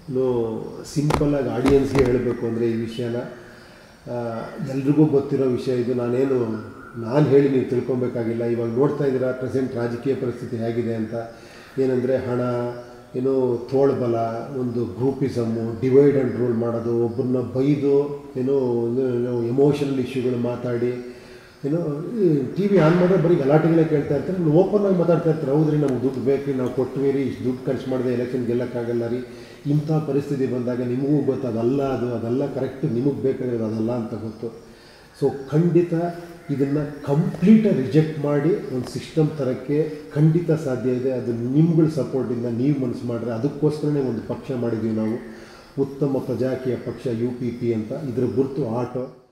ಇನ್ನು ಸಿಂಪಲ್ಲಾಗಿ ಆಡಿಯನ್ಸ್ಗೆ ಹೇಳಬೇಕು ಅಂದರೆ ಈ ವಿಷಯನ ಆ, ಎಲ್ರಿಗೂ ಗೊತ್ತಿರೋ ವಿಷಯ ಇದು ನಾನೇನು ನಾನು ಹೇಳಿ ನೀವು ತಿಳ್ಕೊಬೇಕಾಗಿಲ್ಲ ಇವಾಗ ನೋಡ್ತಾ ಇದ್ದೀರಾ ಪ್ರೆಸೆಂಟ್ ರಾಜಕೀಯ ಪರಿಸ್ಥಿತಿ ಹೇಗಿದೆ ಅಂತ ಏನಂದರೆ ಹಣ ಏನೋ ತೋಳ್ಬಲ ಒಂದು ಗ್ರೂಪಿಸಮ್ಮು ಡಿವೈಡ್ ಆ್ಯಂಡ್ ರೂಲ್ ಮಾಡೋದು ಒಬ್ಬರನ್ನ ಬೈದು ಏನೋ ಎಮೋಷನಲ್ ಇಶ್ಯೂಗಳು ಮಾತಾಡಿ ಏನೋ ಟಿ ವಿ ಆನ್ ಮಾಡಿದ್ರೆ ಬರೀ ಗಲಾಟೆಗಳೇ ಕೇಳ್ತಾ ಇರ್ತಾರೆ ನೀವು ಓಪನ್ ಆಗಿ ಮಾತಾಡ್ತಾ ಇರ್ತಾರೆ ಹೌದ್ರಿ ನಮ್ಗೆ ದುಡ್ಡು ಬೇಕು ರೀ ನಾವು ಕೊಟ್ವಿ ರೀ ಇಷ್ಟು ದುಡ್ಡು ಖರ್ಚು ಮಾಡಿದೆ ಎಲೆಕ್ಷನ್ ಗೆಲ್ಲಕ್ಕಾಗಲ್ಲ ರೀ ಇಂಥ ಪರಿಸ್ಥಿತಿ ಬಂದಾಗ ನಿಮಗೂ ಗೊತ್ತು ಅದಲ್ಲ ಅದು ಅದೆಲ್ಲ ಕರೆಕ್ಟ್ ನಿಮಗೆ ಬೇಕಾಗಿರೋದು ಅದಲ್ಲ ಅಂತ ಗೊತ್ತು ಸೊ ಖಂಡಿತ ಇದನ್ನು ಕಂಪ್ಲೀಟಾಗಿ ರಿಜೆಕ್ಟ್ ಮಾಡಿ ಒಂದು ಸಿಸ್ಟಮ್ ತರೋಕ್ಕೆ ಖಂಡಿತ ಸಾಧ್ಯ ಇದೆ ಅದು ನಿಮ್ಗಳ ಸಪೋರ್ಟಿಂದ ನೀವು ಮನಸ್ಸು ಮಾಡಿದ್ರೆ ಅದಕ್ಕೋಸ್ಕರನೇ ಒಂದು ಪಕ್ಷ ಮಾಡಿದ್ದೀವಿ ನಾವು ಉತ್ತಮ ಪ್ರಜಾಕೀಯ ಪಕ್ಷ ಯು ಪಿ ಪಿ ಅಂತ ಇದರ ಗುರುತು ಆಟೋ